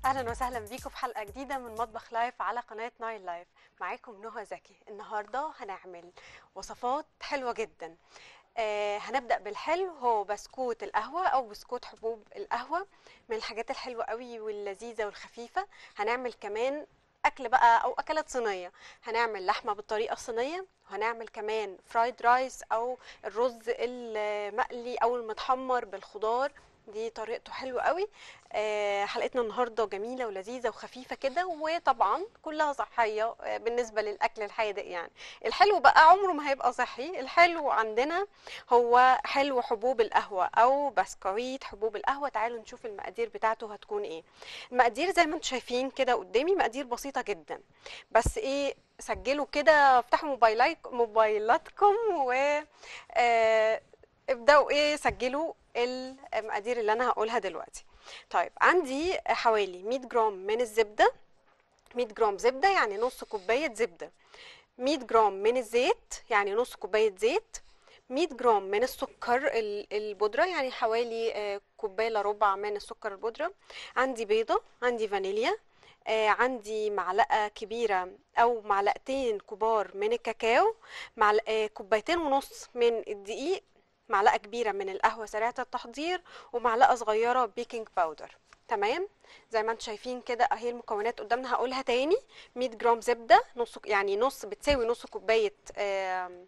اهلا وسهلا بيكم في حلقه جديده من مطبخ لايف على قناه نايل لايف معاكم نهى زكي النهارده هنعمل وصفات حلوه جدا آه هنبدا بالحلو هو بسكوت القهوه او بسكوت حبوب القهوه من الحاجات الحلوه قوي واللذيذه والخفيفه هنعمل كمان اكل بقى او اكلات صينيه هنعمل لحمه بالطريقه الصينيه وهنعمل كمان فرايد رايس او الرز المقلي او المتحمر بالخضار دي طريقته حلوه قوي آه، حلقتنا النهارده جميله ولذيذه وخفيفه كده وطبعا كلها صحيه آه، بالنسبه للاكل الحادق يعني الحلو بقى عمره ما هيبقى صحي الحلو عندنا هو حلو حبوب القهوه او بسكويت حبوب القهوه تعالوا نشوف المقادير بتاعته هتكون ايه المقادير زي ما انتم شايفين كده قدامي مقادير بسيطه جدا بس ايه سجلوا كده افتحوا موبايلايك موبايلاتكم و آه، ابداوا ايه سجلوا المقادير اللي انا هقولها دلوقتي طيب عندي حوالي 100 جرام من الزبده 100 جرام زبده يعني نص كوبايه زبده 100 جرام من الزيت يعني نص كوبايه زيت 100 جرام من السكر ال- البودره يعني حوالي آه، كوبايه الا ربع من السكر البودره عندي بيضه عندي فانيليا آه، عندي معلقه كبيره او معلقتين كبار من الكاكاو معلق آه، كوبايتين ونص من الدقيق معلقه كبيره من القهوه سريعه التحضير ومعلقه صغيره بيكنج باودر تمام زي ما انتم شايفين كده اهي المكونات قدامنا هقولها تاني 100 جرام زبده نص يعني نص بتساوي نص كوبايه آم،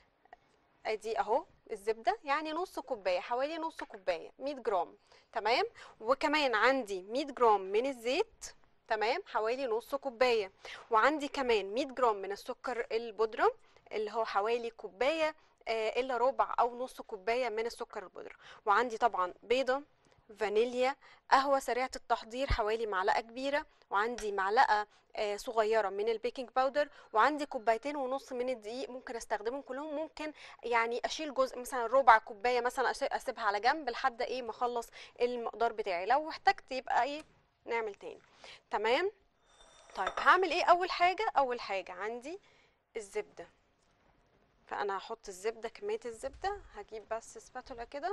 ادي اهو الزبده يعني نص كوبايه حوالي نص كوبايه 100 جرام تمام وكمان عندي 100 جرام من الزيت تمام حوالي نص كوبايه وعندي كمان 100 جرام من السكر البودره اللي هو حوالي كوبايه آه، الا ربع او نص كوبايه من السكر البودره وعندي طبعا بيضه فانيليا قهوه سريعه التحضير حوالي معلقه كبيره وعندي معلقه آه، صغيره من البيكنج باودر وعندي كوبايتين ونص من الدقيق ممكن استخدمهم كلهم ممكن يعني اشيل جزء مثلا ربع كوبايه مثلا أس- اسيبها على جنب لحد ايه ما اخلص المقدار بتاعي لو احتجت يبقى ايه نعمل تاني تمام طيب هعمل ايه اول حاجه اول حاجه عندي الزبده فانا هحط الزبده كميه الزبده هجيب بس سباتولا كده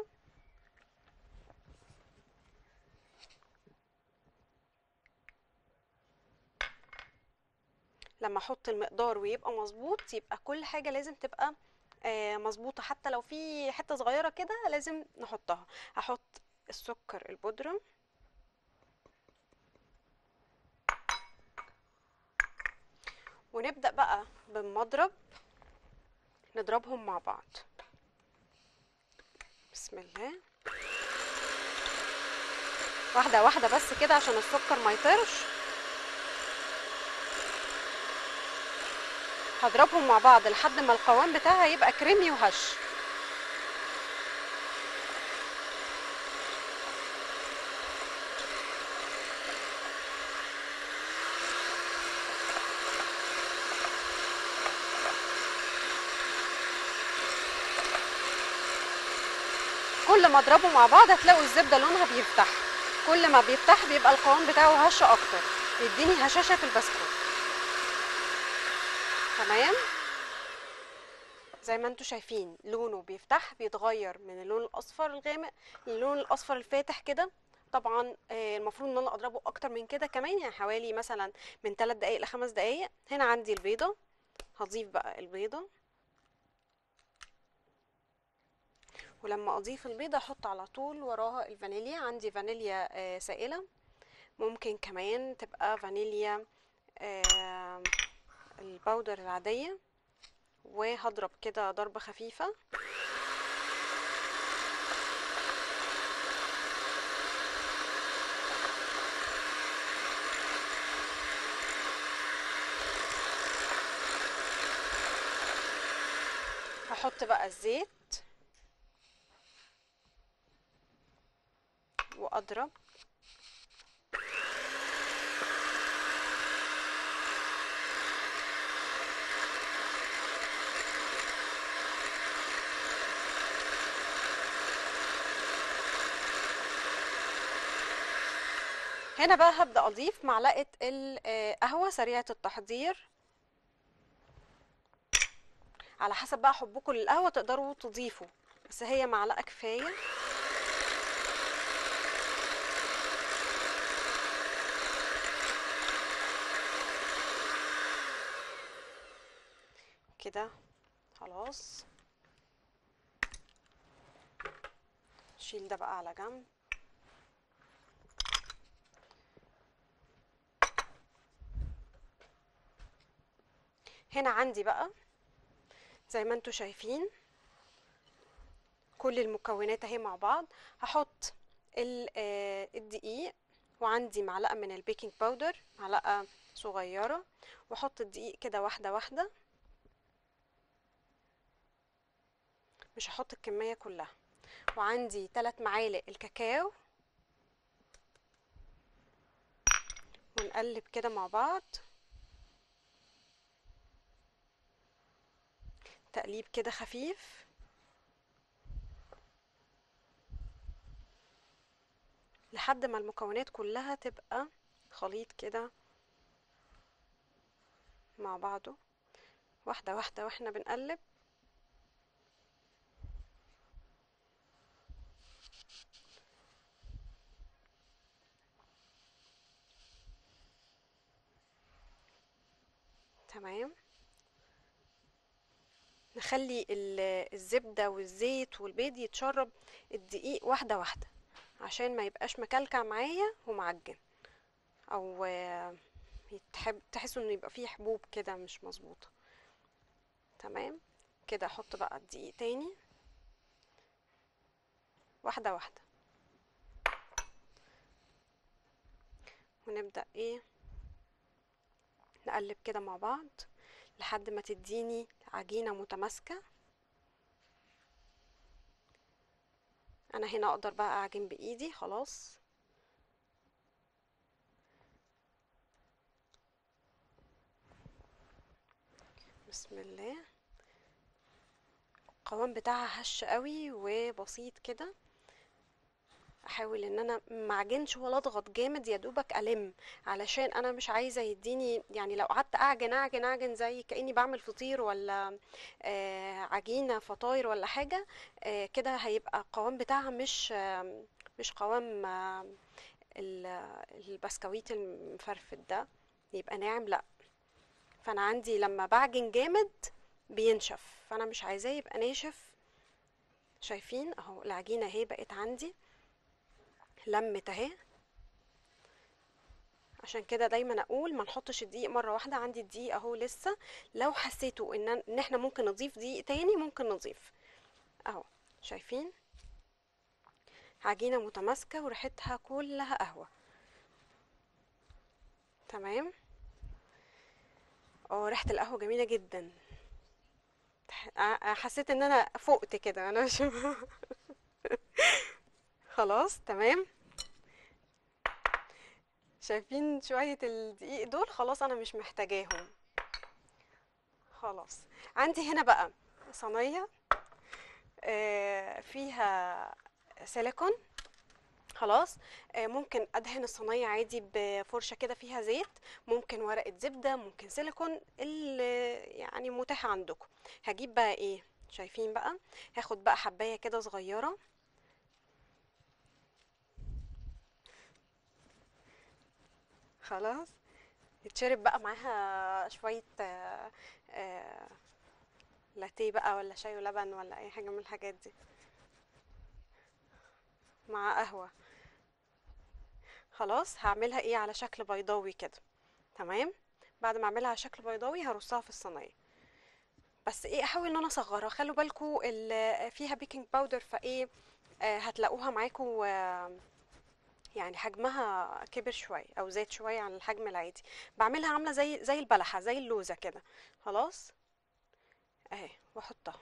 لما احط المقدار ويبقى مظبوط يبقى كل حاجه لازم تبقى آه، مظبوطه حتى لو في حته صغيره كده لازم نحطها هحط السكر البودره ونبدا بقى بالمضرب نضربهم مع بعض بسم الله واحده واحده بس كده عشان السكر ما يطيرش هضربهم مع بعض لحد ما القوام بتاعها يبقى كريمي وهش كل ما اضربه مع بعض هتلاقوا الزبده لونها بيفتح كل ما بيفتح بيبقى القوام بتاعه هش اكتر يديني هشاشه في البسكوت تمام زي ما انتم شايفين لونه بيفتح بيتغير من اللون الاصفر الغامق للون الاصفر الفاتح كده طبعا آه، المفروض ان انا اضربه اكتر من كده كمان يعني حوالي مثلا من 3 دقائق لخمس دقائق هنا عندي البيضه هضيف بقى البيضه ولما اضيف البيضه احط على طول وراها الفانيليا عندي فانيليا آه، سائله ممكن كمان تبقى فانيليا آه، الباودر العاديه وهضرب كده ضربه خفيفه هحط بقى الزيت واضرب هنا بقى هبدأ أضيف معلقة القهوة سريعة التحضير على حسب بقى حبكم للقهوة تقدروا تضيفوا بس هي معلقة كفاية كده خلاص شيل ده بقى على جنب هنا عندي بقى زي ما انتوا شايفين كل المكونات اهي مع بعض هحط ال- آه، الدقيق وعندي معلقة من البيكنج باودر معلقة صغيرة واحط الدقيق كده واحدة واحدة مش هحط الكمية كلها وعندي ثلاث معالق الكاكاو ونقلب كده مع بعض تقليب كده خفيف لحد ما المكونات كلها تبقى خليط كده مع بعضه واحدة واحدة واحنا بنقلب تمام نخلي ال- الزبدة والزيت والبيض يتشرب الدقيق واحدة واحدة عشان ما يبقاش مكلكع معايا ومعجن او آه، يتحب تحسوا انه يبقى فيه حبوب كده مش مظبوطة تمام كده احط بقى الدقيق تاني واحدة واحدة ونبدأ ايه نقلب كده مع بعض لحد ما تديني عجينة متماسكة انا هنا اقدر بقى اعجن بايدي خلاص بسم الله القوام بتاعها هش قوي وبسيط كده احاول ان انا ما اعجنش ولا اضغط جامد يا دوبك الم علشان انا مش عايزه يديني يعني لو قعدت اعجن اعجن اعجن زي كاني بعمل فطير ولا آه عجينه فطاير ولا حاجه آه كده هيبقى القوام بتاعها مش آه مش قوام آه ال- البسكويت المفرفت ده يبقى ناعم لا فانا عندي لما بعجن جامد بينشف فانا مش عايزاه يبقى ناشف شايفين اهو العجينه اهي بقت عندي لمت اهي عشان كده دايما اقول ما نحطش الدقيق مره واحده عندي الدقيق اهو لسه لو حسيتوا ان ان احنا ممكن نضيف دقيق تاني ممكن نضيف اهو شايفين عجينه متماسكه وريحتها كلها قهوه تمام اه ريحه القهوه جميله جدا ح- حسيت ان انا فقت كده انا مش خلاص تمام شايفين شوية الدقيق دول خلاص انا مش محتاجاهم خلاص عندي هنا بقى صينية آه، فيها سيليكون خلاص آه، ممكن ادهن الصينية عادي بفرشة كده فيها زيت ممكن ورقة زبدة ممكن سيليكون اللي يعني متاح عندكم هجيب بقى ايه شايفين بقى هاخد بقى حباية كده صغيرة خلاص يتشرب بقى معاها شوية آه، آه، لاتيه بقى ولا شاي ولبن ولا اي حاجة من الحاجات دي مع قهوة خلاص هعملها ايه على شكل بيضاوي كده تمام بعد ما اعملها على شكل بيضاوي هرصها في الصينية بس ايه احاول ان انا اصغرها خلوا بالكوا ال- فيها بيكنج باودر فايه آه، هتلاقوها معاكوا آه، يعني حجمها كبر شوية او زاد شوية عن الحجم العادي بعملها عاملة زي زي البلحة زي اللوزة كده خلاص اهي واحطها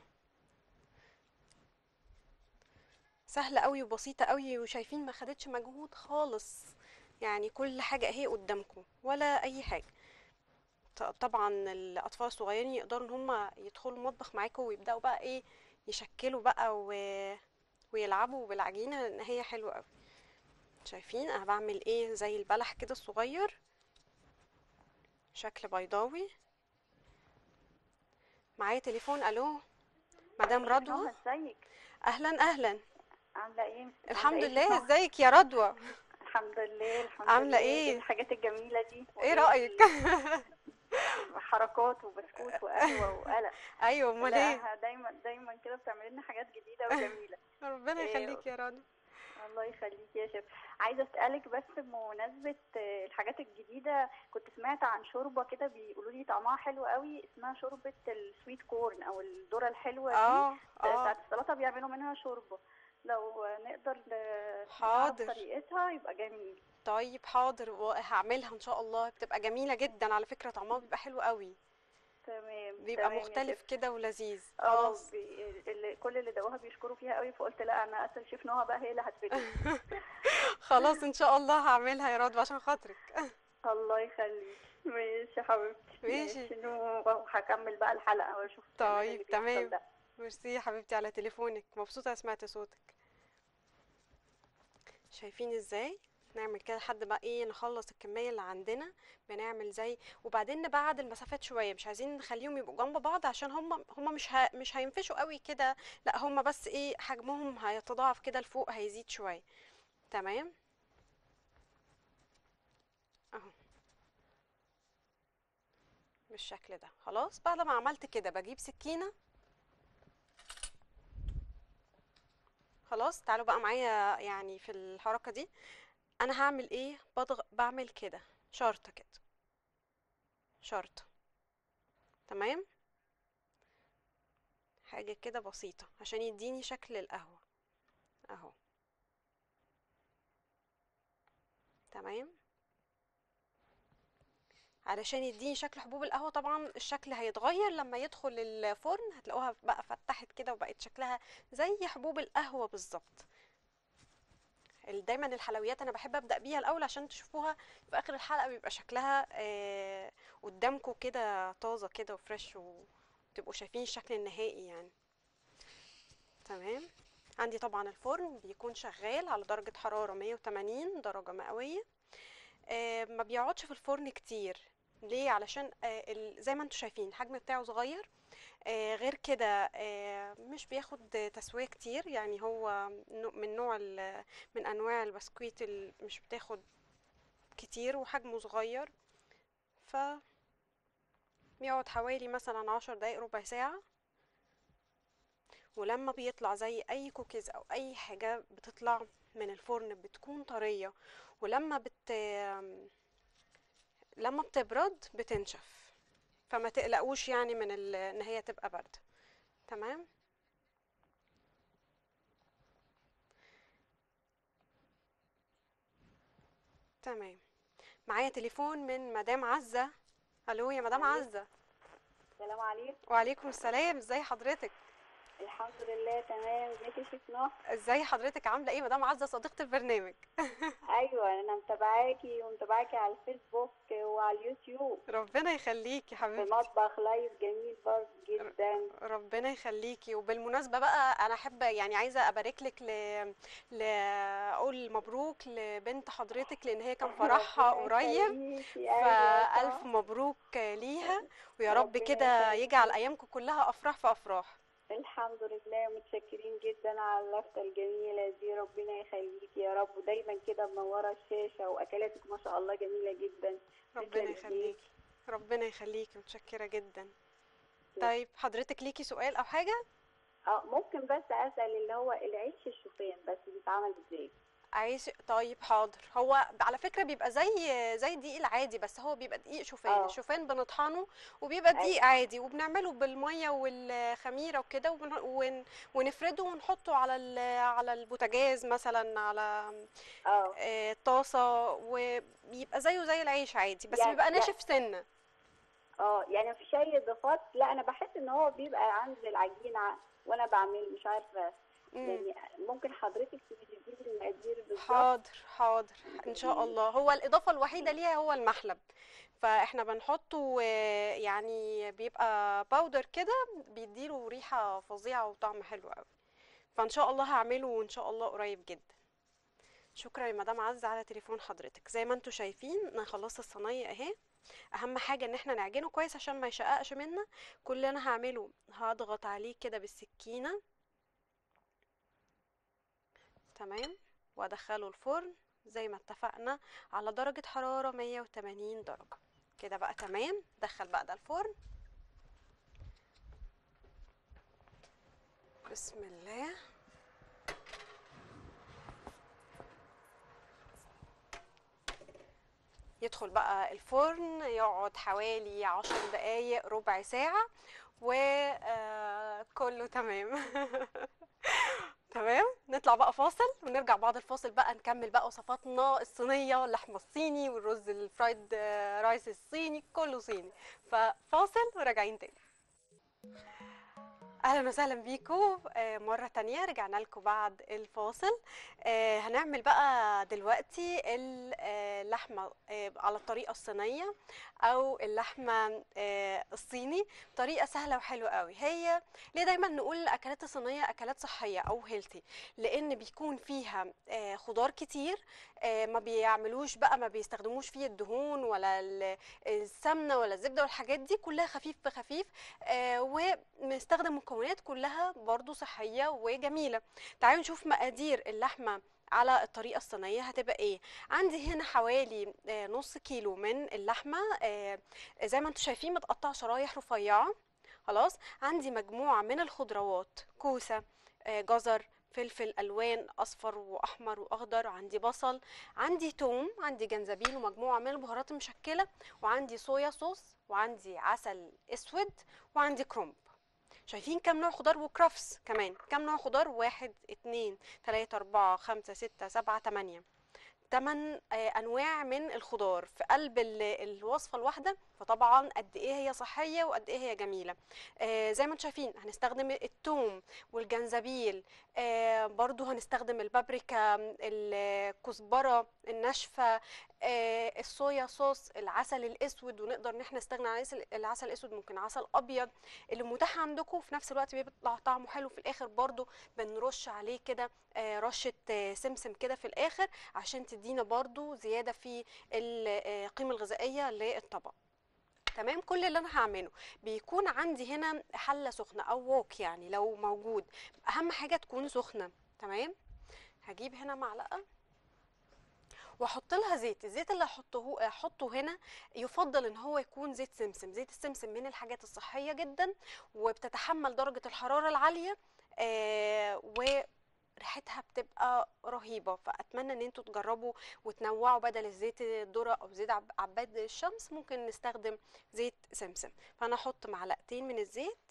سهلة قوي وبسيطة قوي وشايفين ما خدتش مجهود خالص يعني كل حاجة اهي قدامكم ولا اي حاجة ط- طبعا الاطفال الصغيرين يقدروا ان هم يدخلوا المطبخ معاكم ويبداوا بقى ايه يشكلوا بقى و... ويلعبوا بالعجينة لان هي حلوة قوي شايفين انا بعمل ايه زي البلح كده الصغير شكل بيضاوي معايا تليفون الو مدام رضوى نهى ازيك اهلا اهلا عامله ايه الحمد عاملة إيه لله في نهى؟ ازيك يا رضوى الحمد لله الحمد عاملة لله إيه؟ الحاجات الجميله دي ايه وإيه رأيك حركات وبسكوت وقهوة وقلق ايوه امال ايه لا دايما دايما كده بتعمل لنا حاجات جديدة وجميلة ربنا إيه، يخليك يا رنا الله يخليك يا شيف عايزة أسألك بس بمناسبة آه، الحاجات الجديدة كنت سمعت عن شوربة كده بيقولوا لي طعمها حلو قوي اسمها شوربة السويت كورن أو الذرة الحلوة دي اه بتاعت اه السلطة بيعملوا منها شوربة لو نقدر ن- نعرف حاضر طريقتها يبقى جميل طيب حاضر وهعملها ان شاء الله بتبقى جميلة جدا على فكرة طعمها بيبقى حلو قوي تمام بيبقى تمام يا مختلف شيف كده ولذيذ اه خلاص بي... اللي كل اللي دوقوها بيشكروا فيها قوي فقلت لا انا اسال شيف نوها بقى هي اللي هتفيدني خلاص ان شاء الله هعملها يا رضوى عشان خاطرك الله يخليك ماشي يا حبيبتي ماشي ماشي نو هكمل بقى الحلقة واشوف كمان اللي طيب بيحصل تمام ده ميرسي يا حبيبتي على تليفونك مبسوطة سمعت صوتك شايفين ازاي نعمل كده لحد بقى ايه نخلص الكمية اللي عندنا بنعمل زي وبعدين نبعد المسافات شوية مش عايزين نخليهم يبقوا جنب بعض عشان هم هم مش ه... مش هينفشوا قوي كده لا هم بس ايه حجمهم هيتضاعف كده لفوق هيزيد شوية تمام اهو بالشكل ده خلاص بعد ما عملت كده بجيب سكينة خلاص تعالوا بقى معايا يعني في الحركة دي انا هعمل ايه بضغ... بعمل كده شرطة كده شرطة تمام حاجة كده بسيطة عشان يديني شكل القهوة اهو تمام علشان يديني شكل حبوب القهوة طبعا الشكل هيتغير لما يدخل الفرن هتلاقوها بقى فتحت كده وبقت شكلها زي حبوب القهوة بالظبط ال- دايما الحلويات انا بحب ابدا بيها الاول عشان تشوفوها في اخر الحلقه بيبقى شكلها آه قدامكم كده طازه كده وفريش وتبقوا شايفين الشكل النهائي يعني تمام عندي طبعا الفرن بيكون شغال على درجه حراره 180 درجه مئويه آه ما بيقعدش في الفرن كتير ليه علشان آه ال- زي ما انتم شايفين الحجم بتاعه صغير آه غير كده آه مش بياخد تسوية كتير يعني هو نوع- من نوع ال- من انواع البسكويت اللي مش بتاخد كتير وحجمه صغير ف بيقعد حوالي مثلا عشر دقايق ربع ساعة ولما بيطلع زي اي كوكيز او اي حاجة بتطلع من الفرن بتكون طرية ولما بت لما بتبرد بتنشف فما تقلقوش يعني من ال... ان هي تبقى باردة تمام تمام معايا تليفون من مدام عزة الو يا مدام عليك عزة السلام عليكم وعليكم السلام ازاي حضرتك الحمد لله تمام ازيك يا شيف نوح ازاي حضرتك عاملة ايه مدام عزة صديقة البرنامج ايوه انا متابعاكي ومتابعاكي على الفيسبوك وعلى اليوتيوب ربنا يخليكي يا في حبيبتي مطبخ لايف جميل برضه جدا ربنا يخليكي وبالمناسبة بقى أنا أحب يعني عايزة أبارك لك ل... ل... أقول مبروك لبنت حضرتك لأن هي كان فرحها ربنا قريب يخليكي ايوه فألف صح مبروك ليها ويا رب ربنا كده يجعل يخليكي أيامكم كلها أفراح في أفراح الحمد لله متشكرين جدا على اللفتة الجميلة دي ربنا يخليكي يا رب ودايما كده منورة الشاشة وأكلاتك ما شاء الله جميلة جدا ربنا تسلم يخليكي ايديكي ربنا يخليكي متشكرة جدا تسلم. طيب حضرتك ليكي سؤال أو حاجة اه ممكن بس أسأل اللي هو العيش الشوفان بس بيتعمل ازاي عايش طيب حاضر هو على فكرة بيبقى زي زي الدقيق العادي بس هو بيبقى دقيق شوفان اه الشوفان بنطحنه وبيبقى دقيق ايوه عادي وبنعمله بالمية والخميرة وكده وبن... ون... ونفرده ونحطه على ال... على البوتاجاز مثلا على اه آه، طاسة وبيبقى زيه زي العيش عادي بس يعني بيبقى يعني ناشف سنة اه يعني مفيش أي إضافات لا أنا بحس إن هو بيبقى عند العجينة وأنا بعمل مش عارفة امم يعني ممكن حضرتك تديني المقادير بالظبط حاضر حاضر ان شاء جميل الله هو الاضافه الوحيده ليها هو المحلب فاحنا بنحطه آه، يعني بيبقى باودر كده بيديله ريحه فظيعه وطعم حلو قوي فان شاء الله هعمله وان شاء الله قريب جدا شكرا يا مدام عزة على تليفون حضرتك زي ما انتوا شايفين انا خلصت الصينيه اهي اهم حاجه ان احنا نعجنه كويس عشان ما يشققش منا كل اللي انا هعمله هضغط عليه كده بالسكينه تمام وادخله الفرن زي ما اتفقنا على درجة حرارة 180 درجة كده بقى تمام دخل بقى ده الفرن بسم الله يدخل بقى الفرن يقعد حوالي عشر دقايق ربع ساعة وكله تمام تمام نطلع بقى فاصل ونرجع بعد الفاصل بقى نكمل بقى وصفاتنا الصينية اللحمة الصيني والرز الفرايد آه، رايس الصيني كله صيني ففاصل وراجعين تاني اهلا وسهلا بيكم آه، مره تانية رجعنا لكم بعد الفاصل آه، هنعمل بقى دلوقتي اللحمه آه، على الطريقه الصينيه او اللحمه آه، الصيني طريقه سهله وحلوه قوي هي ليه دايما نقول الاكلات الصينيه اكلات صحيه او هيلثي لان بيكون فيها آه، خضار كتير آه، ما بيعملوش بقى ما بيستخدموش فيه الدهون ولا ال- السمنه ولا الزبده والحاجات دي كلها خفيف في خفيف آه، ومستخدم مكونات كلها برضو صحيه وجميله تعالوا نشوف مقادير اللحمه على الطريقه الصينيه هتبقى ايه عندي هنا حوالي آه، نص كيلو من اللحمه آه، زي ما انتم شايفين متقطع شرايح رفيعه خلاص عندي مجموعه من الخضروات كوسه آه، جزر فلفل الوان اصفر واحمر واخضر عندي بصل عندي توم عندي جنزبيل ومجموعه من البهارات المشكله وعندي صويا صوص وعندي عسل اسود وعندي كرنب شايفين كام نوع خضار وكرافس كمان كام نوع خضار واحد اتنين تلاتة اربعة خمسة ستة سبعة تمانية تمن آه، انواع من الخضار في قلب ال- الوصفه الواحده فطبعا قد ايه هي صحيه وقد ايه هي جميله آه، زي ما انتم شايفين هنستخدم الثوم والجنزبيل آه، برضو هنستخدم البابريكا الكزبره الناشفه آه، الصويا صوص العسل الاسود ونقدر ان احنا نستغنى عن العسل- العسل الاسود ممكن عسل ابيض اللي متاح عندكم في نفس الوقت بيطلع طعمه حلو في الاخر برضو بنرش عليه كده آه، رشه آه، سمسم كده في الاخر عشان تدينا برضو زيادة في القيمة الغذائية للطبق تمام كل اللي انا هعمله بيكون عندي هنا حلة سخنة او ووك يعني لو موجود اهم حاجة تكون سخنة تمام هجيب هنا معلقة واحط لها زيت الزيت اللي احطه احطه هنا يفضل ان هو يكون زيت سمسم زيت السمسم من الحاجات الصحية جدا وبتتحمل درجة الحرارة العالية آه وريحتها بتبقى رهيبة فأتمنى ان انتوا تجربوا وتنوعوا بدل الزيت الذرة او زيت عب- عباد الشمس ممكن نستخدم زيت سمسم فانا احط معلقتين من الزيت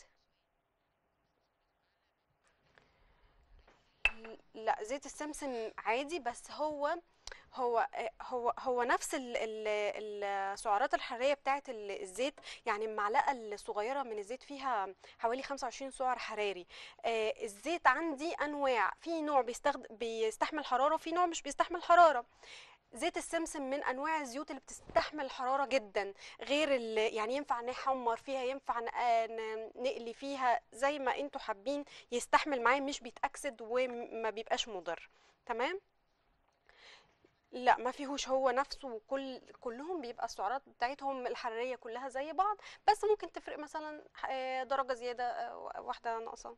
لا زيت السمسم عادي بس هو هو هو هو نفس ال- ال- السعرات الحراريه بتاعه ال- الزيت يعني المعلقه الصغيره من الزيت فيها حوالي 25 سعر حراري آه، الزيت عندي انواع في نوع بيستخدم بيستحمل حراره وفي نوع مش بيستحمل حراره زيت السمسم من انواع الزيوت اللي بتستحمل الحراره جدا غير ال- يعني ينفع نحمر فيها ينفع ن- آه، ن- نقلي فيها زي ما انتوا حابين يستحمل معايا مش بيتاكسد وما بيبقاش مضر تمام لا ما فيهوش هو نفسه وكل كلهم بيبقى السعرات بتاعتهم الحراريه كلها زي بعض بس ممكن تفرق مثلا آه، درجه زياده آه، واحده ناقصه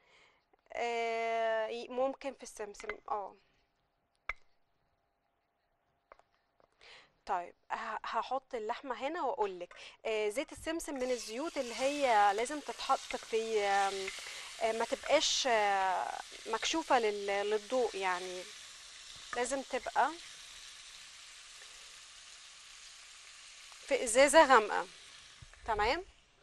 آه، ي- ممكن في السمسم اه طيب ه- هحط اللحمه هنا واقول لك زيت السمسم من الزيوت اللي هي لازم تتحط في آم، آه، ما تبقاش آه، مكشوفه لل- للضوء يعني لازم تبقى في ازازه غامقه تمام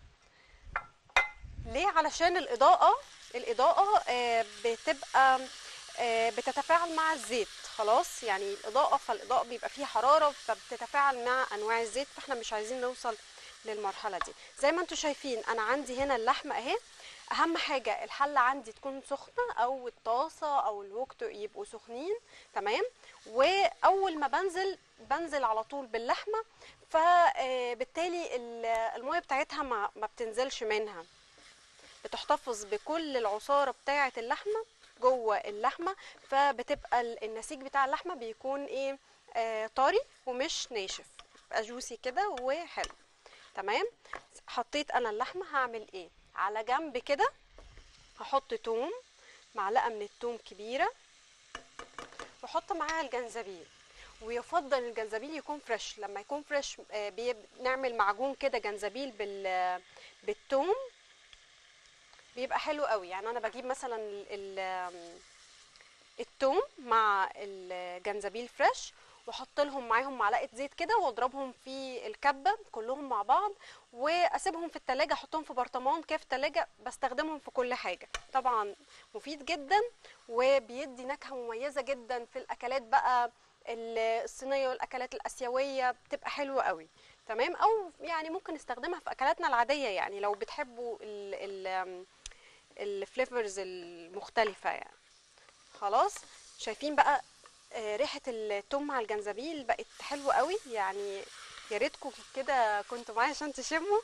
ليه علشان الاضاءه الاضاءه آه، بتبقى آه، بتتفاعل مع الزيت خلاص يعني الاضاءه فالاضاءه بيبقى فيها حراره فبتتفاعل مع انواع الزيت فاحنا مش عايزين نوصل للمرحله دي زي ما انتم شايفين انا عندي هنا اللحمه اهي اهم حاجه الحله عندي تكون سخنه او الطاسه او الوك يبقوا سخنين تمام واول ما بنزل بنزل على طول باللحمه فبالتالي الميه بتاعتها ما ما بتنزلش منها بتحتفظ بكل العصاره بتاعه اللحمه جوه اللحمه فبتبقى ال- النسيج بتاع اللحمه بيكون ايه آه طري ومش ناشف يبقى جوسي كده وحلو تمام حطيت انا اللحمه هعمل ايه على جنب كده هحط توم معلقه من التوم كبيره واحط معاها الجنزبيل ويفضل الجنزبيل يكون فريش لما يكون فريش آه، بيب- نعمل معجون كده جنزبيل بال بالثوم بيبقى حلو قوي يعني انا بجيب مثلا ال- ال- آم، الثوم مع الجنزبيل فريش واحط لهم معاهم معلقه زيت كده واضربهم في الكبه كلهم مع بعض واسيبهم في التلاجة احطهم في برطمان كده في التلاجة بستخدمهم في كل حاجه طبعا مفيد جدا وبيدي نكهه مميزه جدا في الاكلات بقى ال- الصينيه والاكلات الاسيويه بتبقى حلوه قوي تمام او يعني ممكن نستخدمها في اكلاتنا العاديه يعني لو بتحبوا ال ال الفليفرز المختلفه يعني خلاص شايفين بقى آه، ريحه التوم مع الجنزبيل بقت حلوه قوي يعني يا ريتكم كده كنتوا معايا عشان تشموا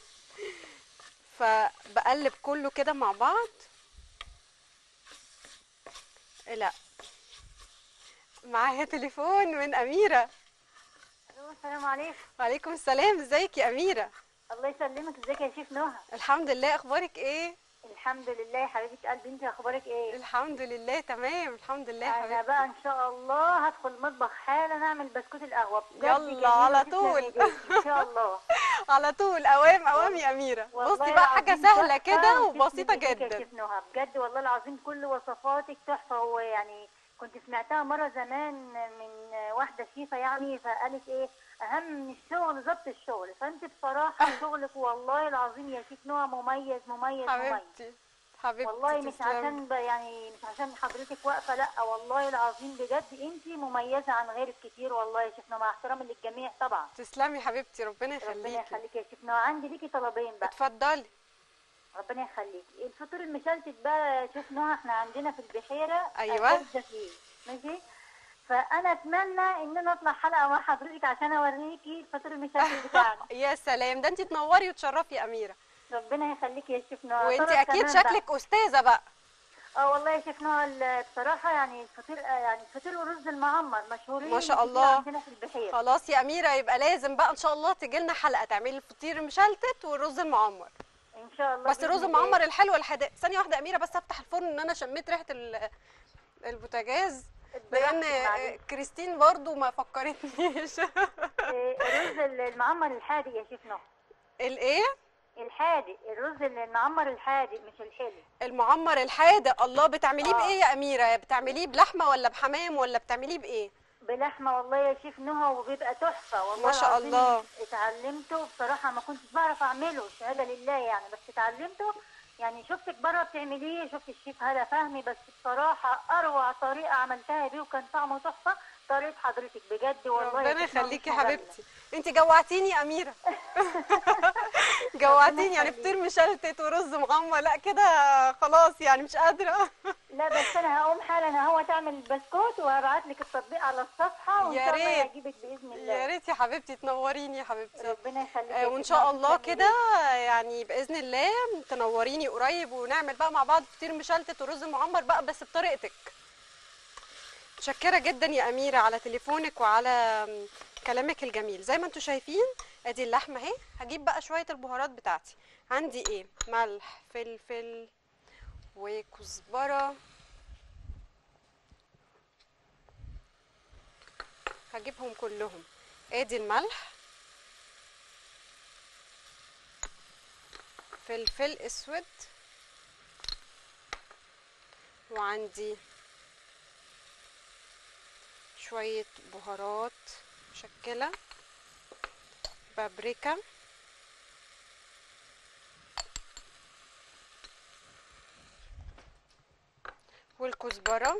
فبقلب كله كده مع بعض لا معايا تليفون من أميرة الو السلام عليكم وعليكم السلام ازيك يا أميرة الله يسلمك ازيك يا شيف نهى الحمد لله أخبارك ايه الحمد لله يا حبيبه قلبي انت اخبارك ايه الحمد لله تمام الحمد لله يا انا حبيبتي بقى ان شاء الله هدخل المطبخ حالا اعمل بسكوت القهوه بجد يلا جميل على وتسلم طول. ايديك. ان شاء الله على طول أوام أوام يا أميرة والله بصي بقى حاجة العظيم سهلة تحفة كده وتسلم وبسيطة ايديك يا جدا شيف نهى بجد والله العظيم كل وصفاتك تحفه هو يعني كنت سمعتها مره زمان من واحده شيفه يعني فقالت ايه اهم من الشغل ضبط الشغل فانت بصراحه شغلك والله العظيم يا شيف نهى مميز مميز مميز حبيبتي حبيبتي والله مش تسلمي. عشان ب- يعني مش عشان حضرتك واقفه لا والله العظيم بجد انت مميزه عن غيرك كتير والله يا شيخنا مع احترامي للجميع طبعا تسلمي حبيبتي ربنا ربنا يخليكي يخليك يا شيخنا عندي ليكي طلبين بقى اتفضلي ربنا يخليكي الفطور المشلتت بقى يا شيخنا احنا عندنا في البحيره أيوة. أساتذة فيه ماشي فانا اتمنى ان انا اطلع حلقه مع حضرتك عشان اوريكي الفطور المشلتت بتاعنا يا سلام ده انت تنوري وتشرفي يا أميرة ربنا يخليكي يا شيخنا وانت طلب أكيد كمان بقى. شكلك أستاذة بقى اه والله يا شيخ نوع ال- بصراحة يعني الفطير آه يعني الفطير والرز المعمر مشهورين ما شاء كتير الله. عندنا في البحيرة خلاص يا أميرة يبقى لازم بقى إن شاء الله تجي لنا حلقة تعملي الفطير المشلتت والرز المعمر ان شاء الله بس بإذن الرز الله. المعمر الحلو الحادق ثانية واحدة يا أميرة بس أفتح الفرن إن أنا شميت ريحة ال- البوتاجاز لأن براحتك معلش. كريستين برضو ما فكرتنيش آه، الرز المعمر الحادق يا شيخ نوع الإيه؟ الحادق الرز المعمر الحادق مش الحلو المعمر الحادق الله بتعمليه آه. بإيه يا أميرة؟ بتعمليه بلحمة ولا بحمام ولا بتعمليه بإيه؟ بلحمة والله يا شيخ نهى وبيبقى تحفة والله ما شاء العظيم الله. اتعلمته بصراحة ما كنتش بعرف اعمله الشهادة لله يعني بس اتعلمته يعني شفتك بره بتعمليه شفت الشيف هلا فهمي بس بصراحة أروع طريقة عملتها بيه وكان طعمه تحفة طريقة حضرتك بجد والله ربنا يا شيخ نهى يخليكي مش يا مجاملة. حبيبتي انت جوعتيني يا اميره جوعتيني يعني يخليك. فطير مشلتت ورز معمر لا كده خلاص يعني مش قادره لا بس انا هقوم حالا اهو تعمل البسكوت وهبعت لك التطبيق على الصفحه وان يا شاء الله ريت. يعجبك باذن الله يا ريت يا حبيبتي تنوريني يا حبيبتي ربنا يخليك آه، يا وان شيخ شاء نهى، الله تسلمي كده يعني باذن الله تنوريني قريب ونعمل بقى مع بعض فطير مشلتت ورز معمر بقى بس بطريقتك متشكره جدا يا اميره على تليفونك وعلى كلامك الجميل زي ما انتم شايفين ادي اللحمه اهي هجيب بقى شويه البهارات بتاعتي عندي ايه ملح فلفل وكزبره هجيبهم كلهم ادي الملح فلفل اسود وعندي شوية بهارات مشكلة بابريكا والكزبرة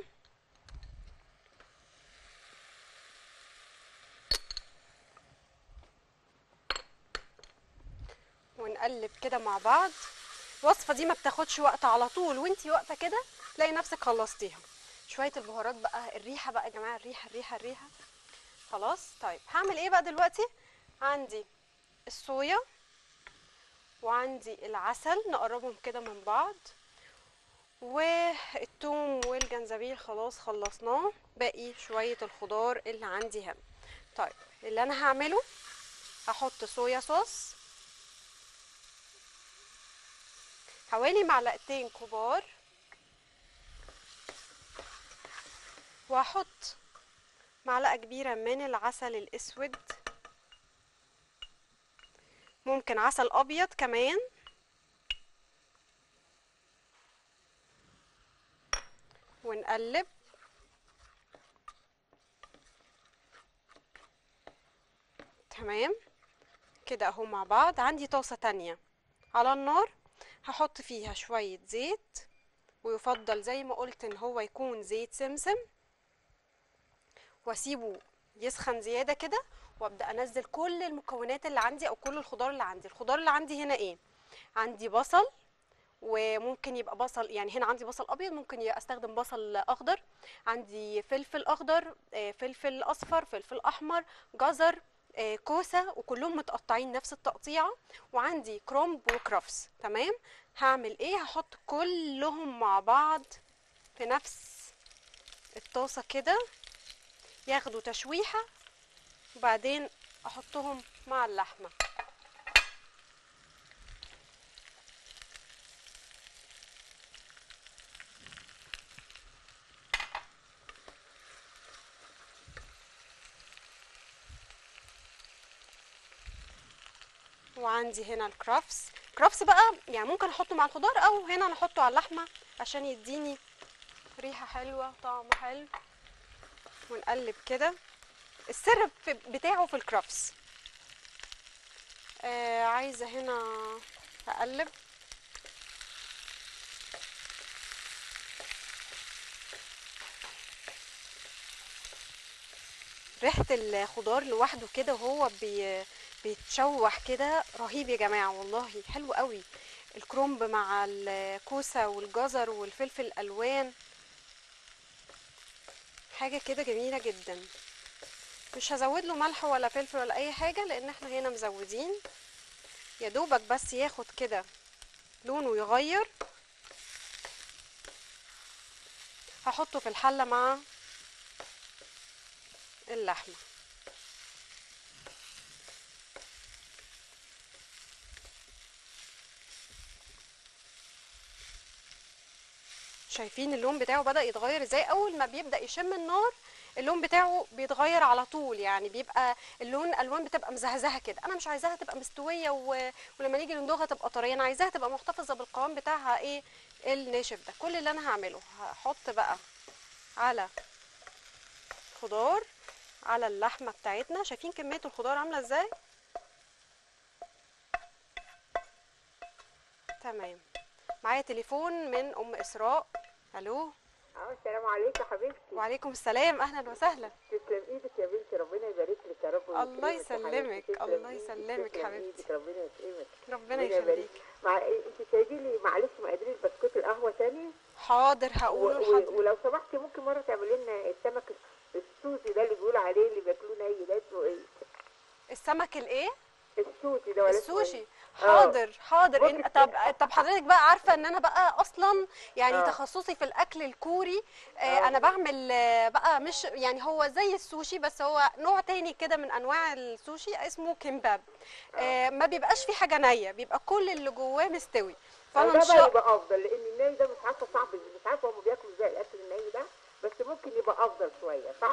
ونقلب كده مع بعض الوصفة دي ما بتاخدش وقت على طول وانتي واقفة كده تلاقي نفسك خلصتيها شوية البهارات بقى الريحة بقى يا جماعة الريحة الريحة الريحة خلاص طيب هعمل ايه بقى دلوقتي عندي الصويا وعندي العسل نقربهم كده من بعض والثوم والجنزبيل خلاص خلصناه باقي شوية الخضار اللي عندي هنا طيب اللي انا هعمله هحط صويا صوص حوالي معلقتين كبار وهحط معلقة كبيرة من العسل الأسود ممكن عسل أبيض كمان ونقلب تمام كده اهو مع بعض عندي طاسة تانية على النار هحط فيها شوية زيت ويفضل زي ما قلت ان هو يكون زيت سمسم واسيبه يسخن زيادة كده وابدا انزل كل المكونات اللي عندي او كل الخضار اللي عندي الخضار اللي عندي هنا ايه عندي بصل وممكن يبقى بصل يعني هنا عندي بصل ابيض ممكن ي- استخدم بصل اخضر عندي فلفل اخضر آه، فلفل اصفر فلفل احمر جزر آه، كوسه وكلهم متقطعين نفس التقطيعه وعندي كرومب وكرفس تمام هعمل ايه هحط كلهم مع بعض في نفس الطاسه كده ياخدوا تشويحه وبعدين احطهم مع اللحمه وعندي هنا الكرافس كرافس بقى يعني ممكن احطه مع الخضار او هنا انا احطه على اللحمه عشان يديني ريحه حلوه طعم حلو ونقلب كده السر في بتاعه في الكرافس آه عايزه هنا اقلب ريحه الخضار لوحده كده وهو بي بيتشوح كده رهيب يا جماعه والله حلو قوي الكرنب مع الكوسه والجزر والفلفل الالوان حاجه كده جميله جدا مش هزود له ملح ولا فلفل ولا اي حاجه لان احنا هنا مزودين يا دوبك بس ياخد كده لونه يغير هحطه في الحله مع اللحمه شايفين اللون بتاعه بدأ يتغير ازاي اول ما بيبدأ يشم النار اللون بتاعه بيتغير على طول يعني بيبقى اللون الالوان بتبقى مزهزهه كده انا مش عايزاها تبقى مستويه و... ولما نيجي نندوغها تبقى طريه انا عايزاها تبقى محتفظه بالقوام بتاعها ايه الناشف ده كل اللي انا هعمله هحط بقى على خضار على اللحمه بتاعتنا شايفين كميه الخضار عامله ازاي تمام معايا تليفون من ام اسراء الو اه السلام عليكم حبيبتي وعليكم السلام اهلا وسهلا تسلم ايدك يا بنتي ربنا يبارك لك يا رب الله ويكرمك يا يسلمك، حبيبتي. تسلم الله إيدك، يسلمك تسلم حبيبتي. إيدك، ربنا يكرمك ربنا ربنا يبارك. يخليك مع انت سايبي لي معلش مقادير البسكوت القهوه تاني حاضر و... هقوله و... لحضرتك ولو سمحتي ممكن مره تعملي لنا السمك السوسي ده اللي بيقولوا عليه اللي بياكلوه ني ده اسمه ايه؟ السمك الايه السوسي ده ولا اسمه السوشي إيه؟ حاضر حاضر إن ممكن طب طب حضرتك بقى عارفه ان انا بقى اصلا يعني آه. تخصصي في الاكل الكوري آه آه. انا بعمل آه، بقى مش يعني هو زي السوشي بس هو نوع تاني كده من انواع السوشي اسمه كيمباب آه ما بيبقاش فيه حاجه نيه بيبقى كل اللي جواه مستوي فانا ده ان بقى شاء يبقى افضل لان الني ده مش عارفه صعب مش عارفه هم بياكلوا ازاي الاكل الني ده بس ممكن يبقى افضل شويه صح؟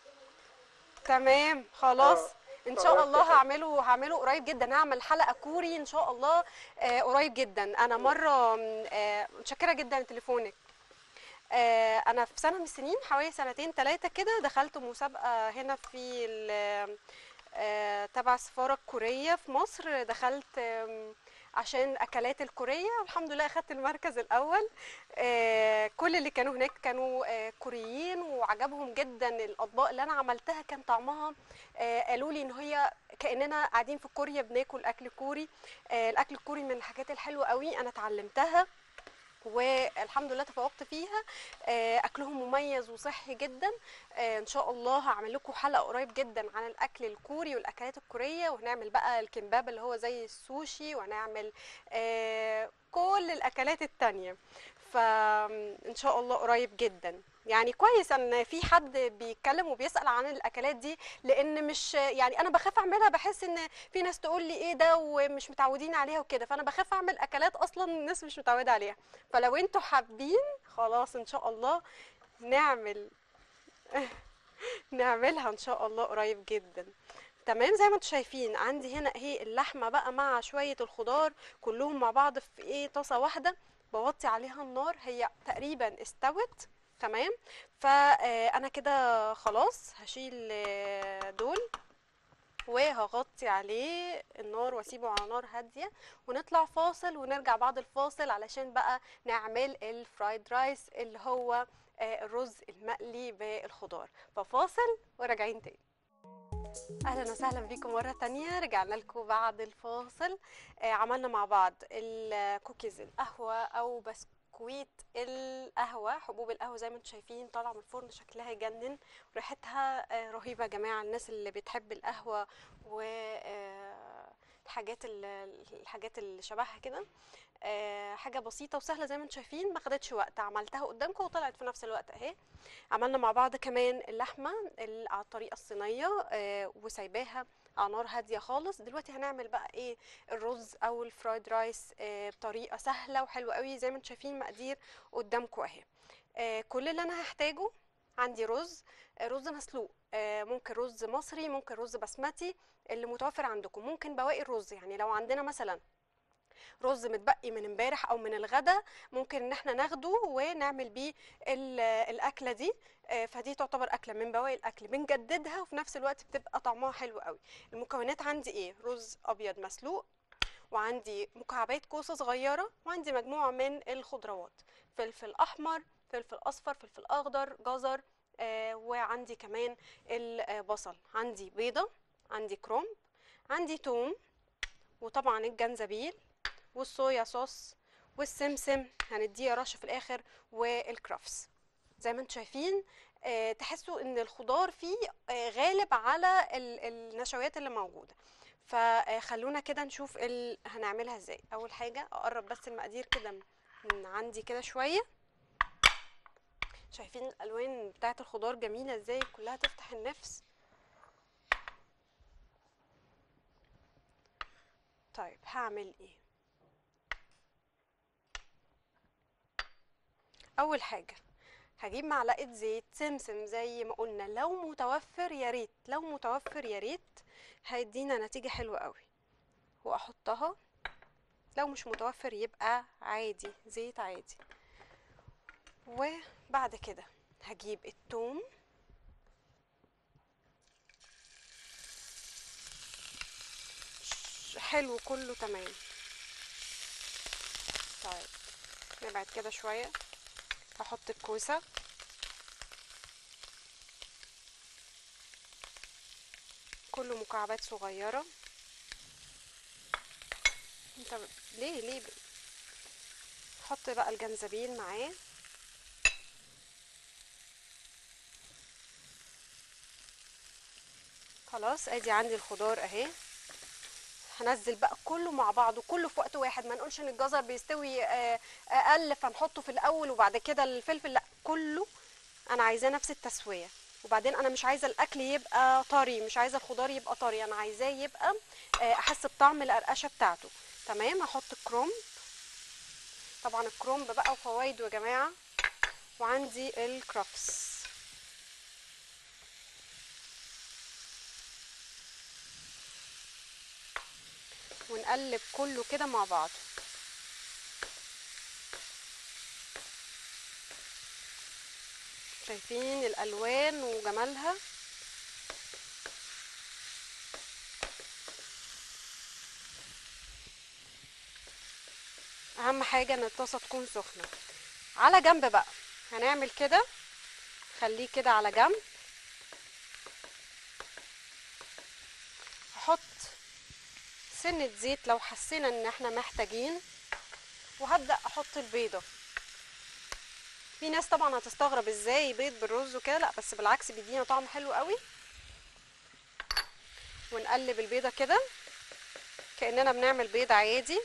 تمام خلاص آه. ان شاء خلاص الله يا هعمله هعمله قريب جدا هعمل حلقه كوري ان شاء الله آه قريب جدا انا مره م، آه متشكره جدا لتليفونك آه انا في سنه من السنين حوالي سنتين ثلاثه كده دخلت مسابقه هنا في ال- آه تبع السفاره الكوريه في مصر دخلت آم، عشان اكلات الكوريه والحمد لله اخدت المركز الاول آه، كل اللي كانوا هناك كانوا آه، كوريين وعجبهم جدا الاطباق اللي انا عملتها كان طعمها آه، قالوا لي ان هي كاننا قاعدين في كوريا بناكل اكل كوري آه، الاكل الكوري من الحاجات الحلوه قوي انا اتعلمتها والحمد لله تفوقت فيها آه، اكلهم مميز وصحي جدا آه، ان شاء الله هعمل لكم حلقه قريب جدا عن الاكل الكوري والاكلات الكوريه وهنعمل بقى الكمباب اللي هو زي السوشي وهنعمل آه، كل الاكلات التانية فان شاء الله قريب جدا يعني كويس ان في حد بيتكلم وبيسال عن الاكلات دي لان مش يعني انا بخاف اعملها بحس ان في ناس تقول لي ايه ده ومش متعودين عليها وكده فانا بخاف اعمل اكلات اصلا الناس مش متعوده عليها فلو انتوا حابين خلاص ان شاء الله نعمل نعملها ان شاء الله قريب جدا تمام زي ما انتم شايفين عندي هنا اهي اللحمه بقى مع شويه الخضار كلهم مع بعض في ايه طاسه واحده بوطي عليها النار هي تقريبا استوت تمام فانا كده خلاص هشيل آه، دول وهغطي عليه النار واسيبه على نار هاديه ونطلع فاصل ونرجع بعد الفاصل علشان بقى نعمل الفرايد رايس اللي هو آه، الرز المقلي بالخضار ففاصل وراجعين تاني اهلا وسهلا بيكم مره تانية رجعنا لكم بعد الفاصل آه، عملنا مع بعض الكوكيز القهوه او بسكويت القهوه حبوب القهوه زي ما انتم شايفين طالعه من الفرن شكلها يجنن وريحتها آه، رهيبه يا جماعه الناس اللي بتحب القهوه و آه، الحاجات ال- الحاجات اللي شبهها كده آه، حاجه بسيطه وسهله زي ما انتم شايفين ما خدتش وقت عملتها قدامكم وطلعت في نفس الوقت اهي عملنا مع بعض كمان اللحمه ال- على الطريقه الصينيه آه، وسايباها على نار هاديه خالص دلوقتي هنعمل بقى ايه الرز او الفرايد رايس آه، بطريقه سهله وحلوه قوي زي ما انتم شايفين مقادير قدامكم اهي آه، كل اللي انا هحتاجه عندي رز آه، رز مسلوق آه، ممكن رز مصري ممكن رز بسمتي اللي متوفر عندكم ممكن بواقي الرز يعني لو عندنا مثلا رز متبقي من امبارح او من الغدا ممكن ان احنا ناخده ونعمل بيه ال- الاكله دي آه، فدي تعتبر اكله من بواقي الاكل بنجددها وفي نفس الوقت بتبقى طعمها حلو قوي المكونات عندي ايه رز ابيض مسلوق وعندي مكعبات كوسه صغيره وعندي مجموعه من الخضروات فلفل احمر فلفل اصفر فلفل اخضر جزر آه، وعندي كمان البصل عندي بيضه عندي كرومب عندي توم وطبعا الجنزبيل والصويا صوص والسمسم هنديه رشه في الاخر والكرافس زي ما انتم شايفين آه، تحسوا ان الخضار فيه آه، غالب على ال- النشويات اللي موجوده فخلونا كده نشوف ال... هنعملها ازاي اول حاجه اقرب بس المقادير كده من عندي كده شويه شايفين الالوان بتاعت الخضار جميله ازاي كلها تفتح النفس طيب هعمل ايه اول حاجه هجيب معلقه زيت سمسم زي ما قلنا لو متوفر يا ريت لو متوفر يا ريت هيدينا نتيجه حلوه قوي واحطها لو مش متوفر يبقى عادي زيت عادي وبعد كده هجيب الثوم حلو كله تمام طيب نبعد كده شويه هحط الكوسه كله مكعبات صغيره انت ب- ليه ليه ب- حط بقى الجنزبيل معاه خلاص ادي عندي الخضار اهي هنزل بقى كله مع بعضه كله في وقت واحد ما نقولش ان الجزر بيستوي آه، اقل فنحطه في الاول وبعد كده الفلفل لا كله انا عايزاه نفس التسويه وبعدين انا مش عايزه الاكل يبقى طري مش عايزه الخضار يبقى طري انا عايزاه يبقى آه، احس بطعم القرقشه بتاعته تمام هحط الكرومب طبعا الكرومب بقى وفوائده يا جماعه وعندي الكرافس ونقلب كله كده مع بعض شايفين الالوان وجمالها اهم حاجه ان الطاسه تكون سخنه على جنب بقى هنعمل كده خليه كده على جنب هحط سنة زيت لو حسينا ان احنا محتاجين وهبدأ احط البيضة في ناس طبعا هتستغرب ازاي بيض بالرز وكده لا بس بالعكس بيدينا طعم حلو قوي ونقلب البيضة كده كأننا بنعمل بيض عادي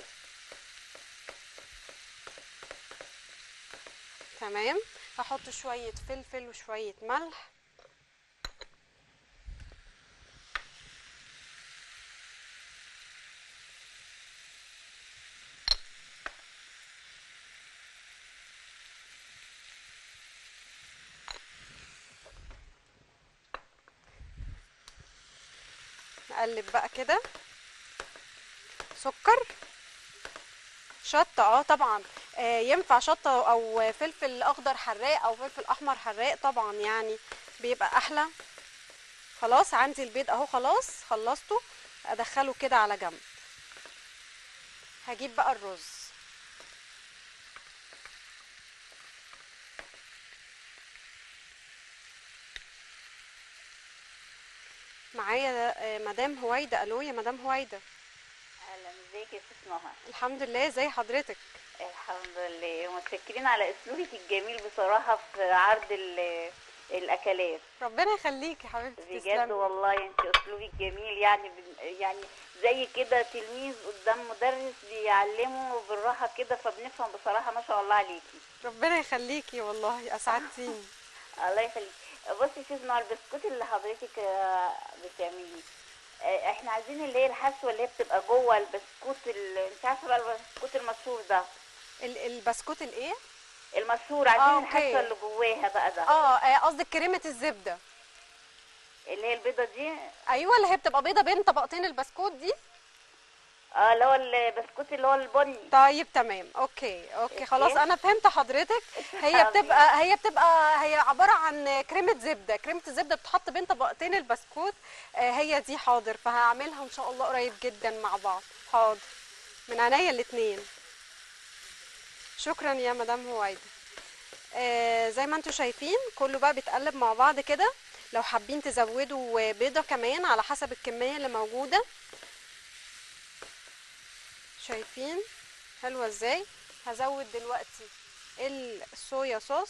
تمام هحط شوية فلفل وشوية ملح هقلب بقى كده سكر شطة اه طبعا آه ينفع شطة او فلفل اخضر حراق او فلفل احمر حراق طبعا يعني بيبقى احلى خلاص عندي البيض اهو خلاص خلصته ادخله كده على جنب هجيب بقى الرز معايا آه، مدام هويدا الو يا مدام هويدا اهلا ازيك يا ست نهى الحمد لله زي حضرتك الحمد لله متشكرين على اسلوبك الجميل بصراحه في عرض ال- الاكلات ربنا يخليكي يا حبيبتي بجد تسلمي والله انت اسلوبك جميل يعني بن- يعني زي كده تلميذ قدام مدرس بيعلمه بالراحه كده فبنفهم بصراحه ما شاء الله عليكي ربنا يخليكي والله اسعدتيني الله يخليك بصي يا ست نهى البسكوت اللي حضرتك آه، بتعمليه آه، احنا عايزين اللي هي الحشوه اللي هي بتبقى جوه البسكوت ال- انت عارفه بقى البسكوت المسحور ده ال- البسكوت الايه المسحور آه، عايزين أوكي. الحشوه اللي جواها بقى ده اه آه، قصدك كريمه الزبده اللي هي البيضه دي ايوه اللي هي بتبقى بيضه بين طبقتين البسكوت دي اه اللي هو البسكوت اللي هو البني طيب تمام اوكي اوكي خلاص أوكي. انا فهمت حضرتك هي حاضر. بتبقى هي بتبقى هي عباره عن كريمه زبده كريمه الزبده بتحط بين طبقتين البسكوت آه، هي دي حاضر فهعملها ان شاء الله قريب جدا مع بعض حاضر من عينيا الاتنين شكرا يا مدام هويدا آه زي ما انتم شايفين كله بقى بيتقلب مع بعض كده لو حابين تزودوا بيضه كمان على حسب الكميه اللي موجوده شايفين حلوه ازاي هزود دلوقتي الصويا صوص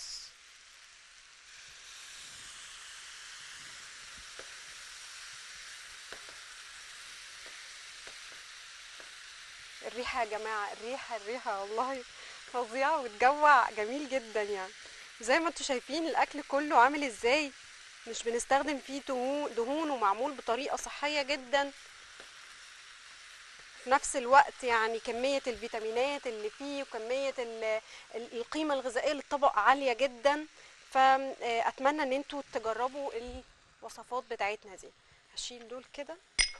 الريحه يا جماعه الريحه الريحه والله فظيعه وتجوع جميل جدا يعني زي ما انتم شايفين الاكل كله عامل ازاي مش بنستخدم فيه دهون دهون ومعمول بطريقه صحيه جدا في نفس الوقت يعني كمية الفيتامينات اللي فيه وكمية ال- ال- القيمة الغذائية للطبق عالية جدا فأتمنى ان انتوا تجربوا الوصفات بتاعتنا دي هشيل دول كده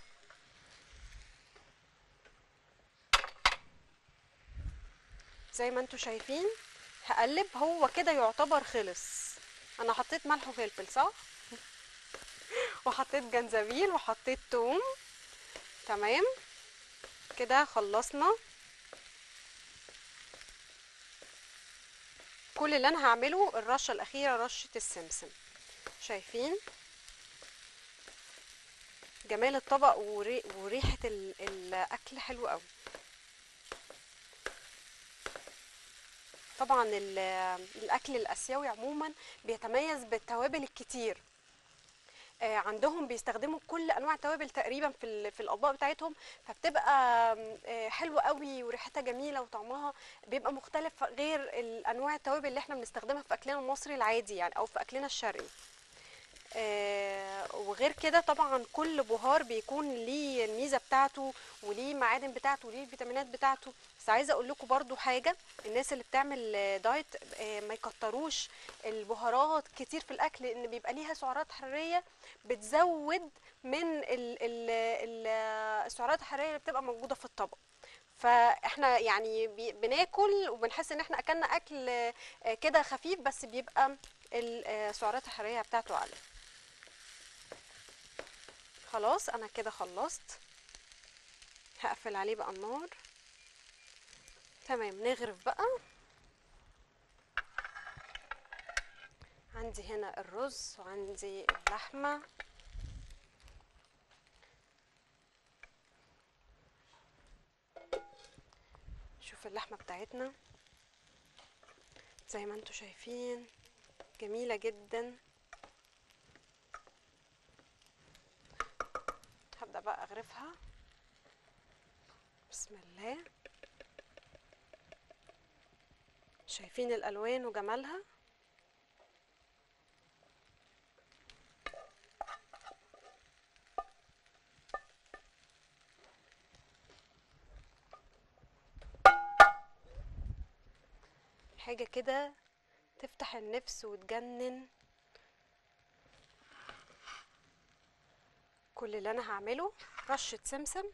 زي ما انتوا شايفين هقلب هو كده يعتبر خلص انا حطيت ملح وفلفل صح وحطيت جنزبيل وحطيت توم تمام كده خلصنا كل اللي انا هعمله الرشه الاخيره رشه السمسم شايفين جمال الطبق وري... وريحه ال... الاكل حلو قوي طبعا ال... الاكل الاسيوي عموما بيتميز بالتوابل الكتير آه، عندهم بيستخدموا كل انواع التوابل تقريبا في ال- في الاطباق بتاعتهم فبتبقى آه، حلوه قوي وريحتها جميله وطعمها بيبقى مختلف غير الانواع التوابل اللي احنا بنستخدمها في اكلنا المصري العادي يعني او في اكلنا الشرقي آه، وغير كده طبعا كل بهار بيكون ليه الميزه بتاعته وليه المعادن بتاعته وليه الفيتامينات بتاعته بس عايزه اقول لكم برضو حاجه الناس اللي بتعمل آه، دايت آه، ما يكتروش البهارات كتير في الاكل لان بيبقى ليها سعرات حراريه بتزود من ال ال ال السعرات الحراريه اللي بتبقى موجوده في الطبق فاحنا يعني بي- بناكل وبنحس ان احنا اكلنا اكل آه، كده خفيف بس بيبقى السعرات الحراريه بتاعته عاليه خلاص انا كده خلصت هقفل عليه بقى النار تمام نغرف بقى عندي هنا الرز وعندي اللحمه شوف اللحمه بتاعتنا زي ما انتوا شايفين جميله جدا هبدأ بقى أغرفها بسم الله شايفين الألوان وجمالها حاجة كده تفتح النفس وتجنن كل اللي انا هعمله رشة سمسم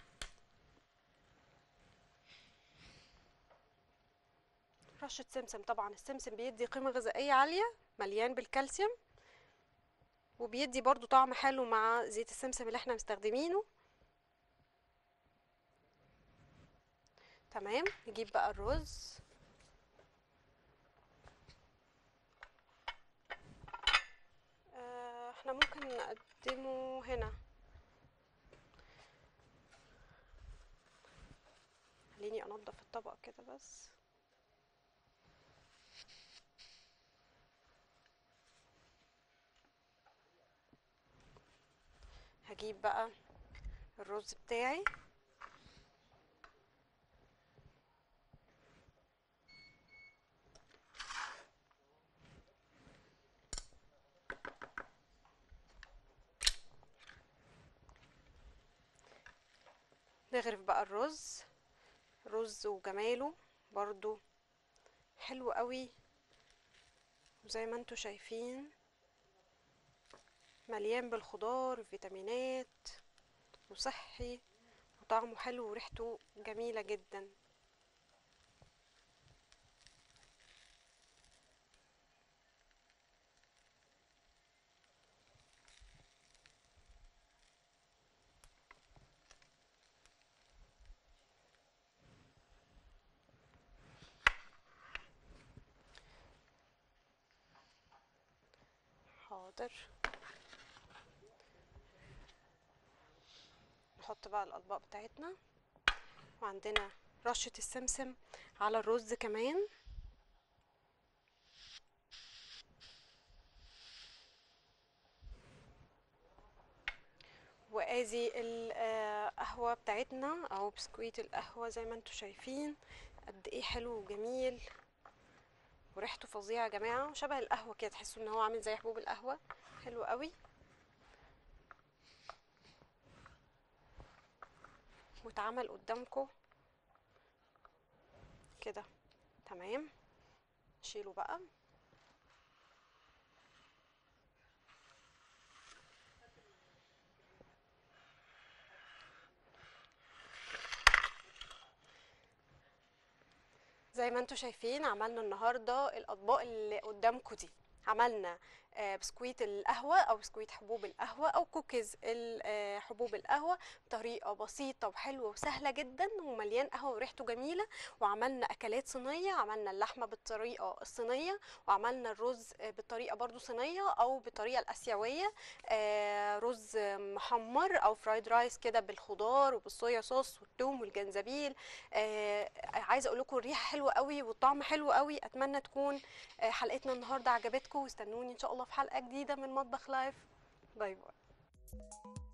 رشة سمسم طبعا السمسم بيدي قيمة غذائية عالية مليان بالكالسيوم وبيدي برضو طعم حلو مع زيت السمسم اللي احنا مستخدمينه تمام نجيب بقى الرز آه، احنا ممكن نقدمه هنا خليني انضف الطبق كده بس هجيب بقى الرز بتاعي نغرف بقى الرز رز وجماله برضو حلو قوي وزي ما انتوا شايفين مليان بالخضار وفيتامينات وصحي وطعمه حلو وريحته جميلة جدا حاضر نحط بقى الاطباق بتاعتنا وعندنا رشة السمسم على الرز كمان وادي القهوة بتاعتنا او بسكويت القهوة زي ما انتوا شايفين قد ايه حلو وجميل وريحته فظيعه يا جماعه شبه القهوه كده تحسوا ان هو عامل زي حبوب القهوه حلو قوي واتعمل قدامكم كده تمام نشيله بقى زي ما انتوا شايفين عملنا النهارده الاطباق اللي قدامكم دي عملنا آه، بسكويت القهوة أو بسكويت حبوب القهوة أو كوكيز ال- آه، حبوب القهوة بطريقة بسيطة وحلوة وسهلة جدا ومليان قهوة وريحته جميلة وعملنا أكلات صينية عملنا اللحمة بالطريقة الصينية وعملنا الرز آه، بالطريقة برضو صينية أو بالطريقة الآسيوية آه، رز محمر أو فرايد رايس كده بالخضار وبالصويا صوص والثوم والجنزبيل آه، عايزة أقول لكم الريحة حلوة قوي والطعم حلو قوي أتمنى تكون آه، حلقتنا النهاردة عجبتكم واستنوني إن شاء الله في حلقة جديدة من مطبخ لايف باي باي